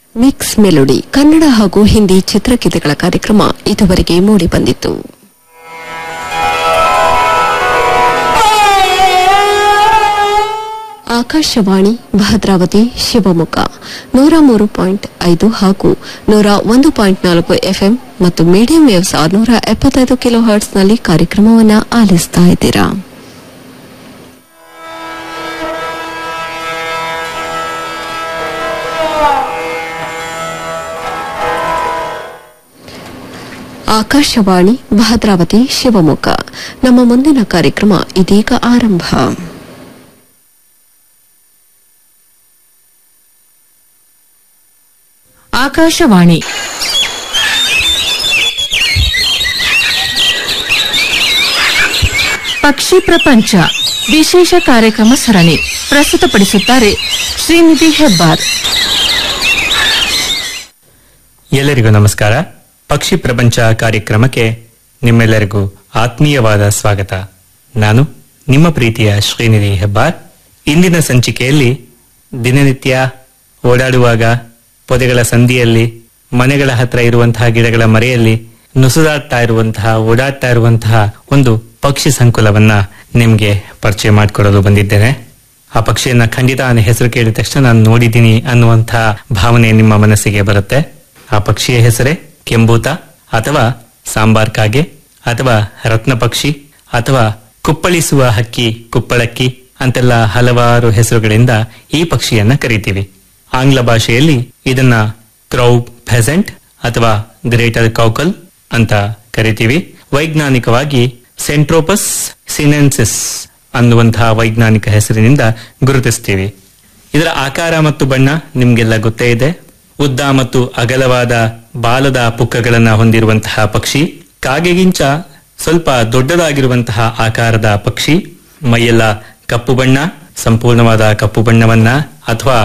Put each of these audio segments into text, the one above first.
mix melody Kannada ಹಾಗೂ ಹಿಂದಿ ಚಿತ್ರಗೀತೆಗಳ ಕಾರ್ಯಕ್ರಮ ಇದುವರೆಗೆ ಮೂಡಿಬಂದಿತು ಆಕಾಶವಾಣಿ ಭದ್ರಾವತಿ ಶಿವಮೊಗ್ಗ ನೂರ ಮೂರು ಪಾಯಿಂಟ್ ಐದು ಹಾಗೂ ನೂರ ಒಂದು ಪಾಯಿಂಟ್ ನಾಲ್ಕು ಎಫ್ಎಂ ಮತ್ತು ಮೀಡಿಯಂ ವೇವ್ಸ್ ನೂರ ಎಪ್ಪತ್ತೈದು ಕಿಲೋ ಹರ್ಟ್ಸ್ನಲ್ಲಿ ಕಾರ್ಯಕ್ರಮವನ್ನು ಆಲಿಸ್ತಾ ಇದ್ದೀರಾ ಆಕಾಶವಾಣಿ ಭದ್ರಾವತಿ ಶಿವಮೊಗ್ಗ ನಮ್ಮ ಮುಂದಿನ ಕಾರ್ಯಕ್ರಮ ಇದೀಗ ಆರಂಭ ಆಕಾಶವಾಣಿ ಪಕ್ಷಿ ಪ್ರಪಂಚ ವಿಶೇಷ ಕಾರ್ಯಕ್ರಮ ಸರಣಿ ಪ್ರಸ್ತುತಪಡಿಸುತ್ತಾರೆ ಶ್ರೀನಿಧಿ ಹೆಬ್ಬಾರ್ ಎಲ್ಲರಿಗೂ ನಮಸ್ಕಾರ ಪಕ್ಷಿ ಪ್ರಪಂಚ ಕಾರ್ಯಕ್ರಮಕ್ಕೆ ನಿಮ್ಮೆಲ್ಲರಿಗೂ ಆತ್ಮೀಯವಾದ ಸ್ವಾಗತ ನಾನು ನಿಮ್ಮ ಪ್ರೀತಿಯ ಶ್ರೀನಿಧಿ ಹೆಬ್ಬಾರ್ ಇಂದಿನ ಸಂಚಿಕೆಯಲ್ಲಿ ದಿನನಿತ್ಯ ಓಡಾಡುವಾಗ ಪೊದೆಗಳ ಸಂಧಿಯಲ್ಲಿ ಮನೆಗಳ ಹತ್ರ ಇರುವಂತಹ ಗಿಡಗಳ ಮರೆಯಲ್ಲಿ ನುಸುದಾಡ್ತಾ ಇರುವಂತಹ ಓಡಾಡ್ತಾ ಇರುವಂತಹ ಒಂದು ಪಕ್ಷಿ ಸಂಕುಲವನ್ನ ನಿಮ್ಗೆ ಪರಿಚಯ ಮಾಡಿಕೊಡಲು ಬಂದಿದ್ದೇನೆ ಆ ಪಕ್ಷಿಯನ್ನ ಖಂಡಿತ ನನ್ನ ಹೆಸರು ಕೇಳಿದ ತಕ್ಷಣ ನಾನು ನೋಡಿದ್ದೀನಿ ಅನ್ನುವಂತಹ ಭಾವನೆ ನಿಮ್ಮ ಮನಸ್ಸಿಗೆ ಬರುತ್ತೆ ಆ ಪಕ್ಷಿಯ ಹೆಸರೇ ಕೆಂಬೂತ ಅಥವಾ ಸಾಂಬಾರ್ ಕಾಗೆ ಅಥವಾ ರತ್ನ ಪಕ್ಷಿ ಅಥವಾ ಕುಪ್ಪಳಿಸುವ ಹಕ್ಕಿ ಕುಪ್ಪಳಕ್ಕಿ ಅಂತೆಲ್ಲ ಹಲವಾರು ಹೆಸರುಗಳಿಂದ ಈ ಪಕ್ಷಿಯನ್ನ ಕರಿತೀವಿ ಆಂಗ್ಲ ಭಾಷೆಯಲ್ಲಿ ಇದನ್ನ ಕ್ರೌ ಫೆಸೆಂಟ್ ಅಥವಾ ಗ್ರೇಟರ್ ಕೌಕಲ್ ಅಂತ ಕರಿತೀವಿ ವೈಜ್ಞಾನಿಕವಾಗಿ ಸೆಂಟ್ರೋಪಸ್ ಸಿನೆನ್ಸಿಸ್ ಅನ್ನುವಂತಹ ವೈಜ್ಞಾನಿಕ ಹೆಸರಿನಿಂದ ಗುರುತಿಸ್ತೀವಿ ಇದರ ಆಕಾರ ಮತ್ತು ಬಣ್ಣ ನಿಮ್ಗೆಲ್ಲ ಗೊತ್ತೇ ಇದೆ ಉದ್ದ ಮತ್ತು ಅಗಲವಾದ ಬಾಲದ ಪುಕ್ಕಗಳನ್ನ ಹೊಂದಿರುವಂತಹ ಪಕ್ಷಿ ಕಾಗೆಗಿಂತ ಸ್ವಲ್ಪ ದೊಡ್ಡದಾಗಿರುವಂತಹ ಆಕಾರದ ಪಕ್ಷಿ ಮೈಯೆಲ್ಲ ಕಪ್ಪು ಬಣ್ಣ ಸಂಪೂರ್ಣವಾದ ಕಪ್ಪು ಬಣ್ಣವನ್ನ ಅಥವಾ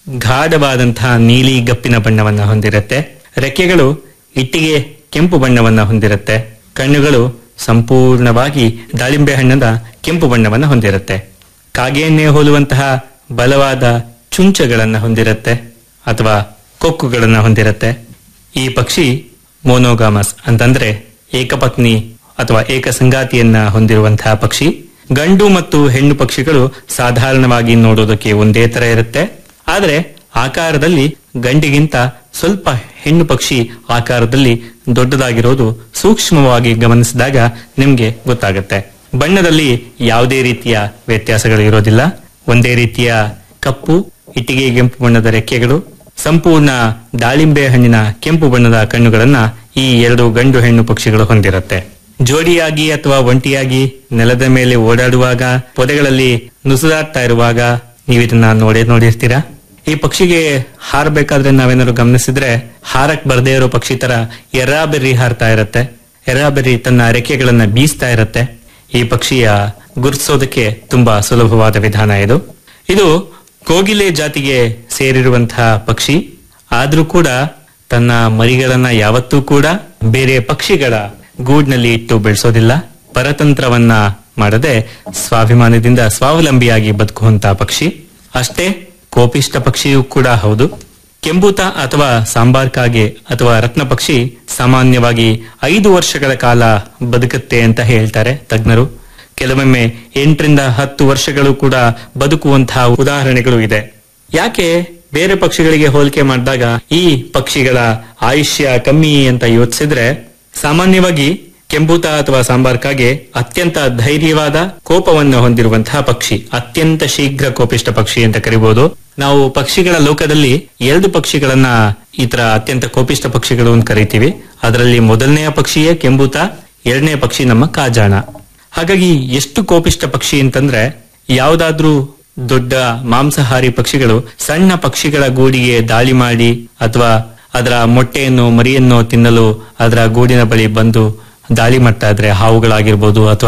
ಗಾಢವಾದಂತಹ ನೀಲಿ ಗಪ್ಪಿನ ಬಣ್ಣವನ್ನ ಹೊಂದಿರುತ್ತೆ ರೆಕ್ಕೆಗಳು ಇಟ್ಟಿಗೆ ಕೆಂಪು ಬಣ್ಣವನ್ನ ಹೊಂದಿರುತ್ತೆ ಕಣ್ಣುಗಳು ಸಂಪೂರ್ಣವಾಗಿ ದಾಳಿಂಬೆ ಹಣ್ಣದ ಕೆಂಪು ಬಣ್ಣವನ್ನ ಹೊಂದಿರುತ್ತೆ ಕಾಗೆಯನ್ನೇ ಹೋಲುವಂತಹ ಬಲವಾದ ಚುಂಚಗಳನ್ನ ಹೊಂದಿರುತ್ತೆ ಅಥವಾ ಕೊಕ್ಕುಗಳನ್ನ ಹೊಂದಿರುತ್ತೆ ಈ ಪಕ್ಷಿ ಮೋನೋಗಾಮಸ್ ಅಂತಂದ್ರೆ ಏಕಪತ್ನಿ ಅಥವಾ ಏಕಸಂಗಾತಿಯನ್ನ ಹೊಂದಿರುವಂತಹ ಪಕ್ಷಿ ಗಂಡು ಮತ್ತು ಹೆಣ್ಣು ಪಕ್ಷಿಗಳು ಸಾಧಾರಣವಾಗಿ ನೋಡೋದಕ್ಕೆ ಒಂದೇ ತರ ಇರುತ್ತೆ ಆದರೆ ಆಕಾರದಲ್ಲಿ ಗಂಡಿಗಿಂತ ಸ್ವಲ್ಪ ಹೆಣ್ಣು ಪಕ್ಷಿ ಆಕಾರದಲ್ಲಿ ದೊಡ್ಡದಾಗಿರೋದು ಸೂಕ್ಷ್ಮವಾಗಿ ಗಮನಿಸಿದಾಗ ನಿಮ್ಗೆ ಗೊತ್ತಾಗುತ್ತೆ ಬಣ್ಣದಲ್ಲಿ ಯಾವುದೇ ರೀತಿಯ ವ್ಯತ್ಯಾಸಗಳು ಇರೋದಿಲ್ಲ ಒಂದೇ ರೀತಿಯ ಕಪ್ಪು ಇಟ್ಟಿಗೆ ಕೆಂಪು ಬಣ್ಣದ ರೆಕ್ಕೆಗಳು ಸಂಪೂರ್ಣ ದಾಳಿಂಬೆ ಹಣ್ಣಿನ ಕೆಂಪು ಬಣ್ಣದ ಕಣ್ಣುಗಳನ್ನ ಈ ಎರಡು ಗಂಡು ಹೆಣ್ಣು ಪಕ್ಷಿಗಳು ಹೊಂದಿರುತ್ತೆ ಜೋಡಿಯಾಗಿ ಅಥವಾ ಒಂಟಿಯಾಗಿ ನೆಲದ ಮೇಲೆ ಓಡಾಡುವಾಗ ಪೊದೆಗಳಲ್ಲಿ ನುಸುದಾಡ್ತಾ ಇರುವಾಗ ನೀವು ಇದನ್ನ ನೋಡೇ ನೋಡಿರ್ತೀರಾ ಈ ಪಕ್ಷಿಗೆ ಹಾರಬೇಕಾದ್ರೆ ನಾವೇನಾದ್ರು ಗಮನಿಸಿದ್ರೆ ಹಾರಕ್ ಬರ್ದೇ ಇರೋ ಪಕ್ಷಿ ತರ ಎರ್ರಾಬೆರ್ರಿ ಹಾರ್ತಾ ಇರತ್ತೆ ಎರ್ರಾಬೆರ್ರಿ ತನ್ನ ರೆಕ್ಕೆಗಳನ್ನ ಬೀಸ್ತಾ ಇರತ್ತೆ ಈ ಪಕ್ಷಿಯ ಗುರುತಿಸೋದಕ್ಕೆ ತುಂಬಾ ಸುಲಭವಾದ ವಿಧಾನ ಇದು ಇದು ಕೋಗಿಲೆ ಜಾತಿಗೆ ಸೇರಿರುವಂತಹ ಪಕ್ಷಿ ಆದ್ರೂ ಕೂಡ ತನ್ನ ಮರಿಗಳನ್ನ ಯಾವತ್ತೂ ಕೂಡ ಬೇರೆ ಪಕ್ಷಿಗಳ ಗೂಡ್ನಲ್ಲಿ ಇಟ್ಟು ಬೆಳೆಸೋದಿಲ್ಲ ಪರತಂತ್ರವನ್ನ ಮಾಡದೆ ಸ್ವಾಭಿಮಾನದಿಂದ ಸ್ವಾವಲಂಬಿಯಾಗಿ ಬದುಕುವಂತಹ ಪಕ್ಷಿ ಅಷ್ಟೇ ಕೋಪಿಷ್ಟ ಪಕ್ಷಿಯೂ ಕೂಡ ಹೌದು ಕೆಂಬೂತ ಅಥವಾ ಸಾಂಬಾರ್ ಕಾಗೆ ಅಥವಾ ರತ್ನ ಪಕ್ಷಿ ಸಾಮಾನ್ಯವಾಗಿ ಐದು ವರ್ಷಗಳ ಕಾಲ ಬದುಕುತ್ತೆ ಅಂತ ಹೇಳ್ತಾರೆ ತಜ್ಞರು ಕೆಲವೊಮ್ಮೆ ಎಂಟರಿಂದ ಹತ್ತು ವರ್ಷಗಳು ಕೂಡ ಬದುಕುವಂತಹ ಉದಾಹರಣೆಗಳು ಇದೆ ಯಾಕೆ ಬೇರೆ ಪಕ್ಷಿಗಳಿಗೆ ಹೋಲಿಕೆ ಮಾಡಿದಾಗ ಈ ಪಕ್ಷಿಗಳ ಆಯುಷ್ಯ ಕಮ್ಮಿ ಅಂತ ಯೋಚಿಸಿದ್ರೆ ಸಾಮಾನ್ಯವಾಗಿ ಕೆಂಬೂತ ಅಥವಾ ಸಾಂಬಾರ್ಕಾಗೆ ಅತ್ಯಂತ ಧೈರ್ಯವಾದ ಕೋಪವನ್ನು ಹೊಂದಿರುವಂತಹ ಪಕ್ಷಿ ಅತ್ಯಂತ ಶೀಘ್ರ ಕೋಪಿಷ್ಟ ಪಕ್ಷಿ ಅಂತ ಕರಿಬಹುದು ನಾವು ಪಕ್ಷಿಗಳ ಲೋಕದಲ್ಲಿ ಎರಡು ಪಕ್ಷಿಗಳನ್ನ ಈ ತರ ಅತ್ಯಂತ ಕೋಪಿಷ್ಟ ಪಕ್ಷಿಗಳು ಅಂತ ಕರಿತೀವಿ ಅದರಲ್ಲಿ ಮೊದಲನೆಯ ಪಕ್ಷಿಯೇ ಕೆಂಬೂತ ಎರಡನೇ ಪಕ್ಷಿ ನಮ್ಮ ಕಾಜಾಣ ಹಾಗಾಗಿ ಎಷ್ಟು ಕೋಪಿಷ್ಟ ಪಕ್ಷಿ ಅಂತಂದ್ರೆ ಯಾವ್ದಾದ್ರೂ ದೊಡ್ಡ ಮಾಂಸಾಹಾರಿ ಪಕ್ಷಿಗಳು ಸಣ್ಣ ಪಕ್ಷಿಗಳ ಗೂಡಿಗೆ ದಾಳಿ ಮಾಡಿ ಅಥವಾ ಅದರ ಮೊಟ್ಟೆಯನ್ನು ಮರಿಯನ್ನು ತಿನ್ನಲು ಅದರ ಗೂಡಿನ ಬಳಿ ಬಂದು ದಾಳಿ ಮಾಡ್ತಾ ಇದ್ರೆ ಹಾವುಗಳಾಗಿರ್ಬೋದು ಅಥವಾ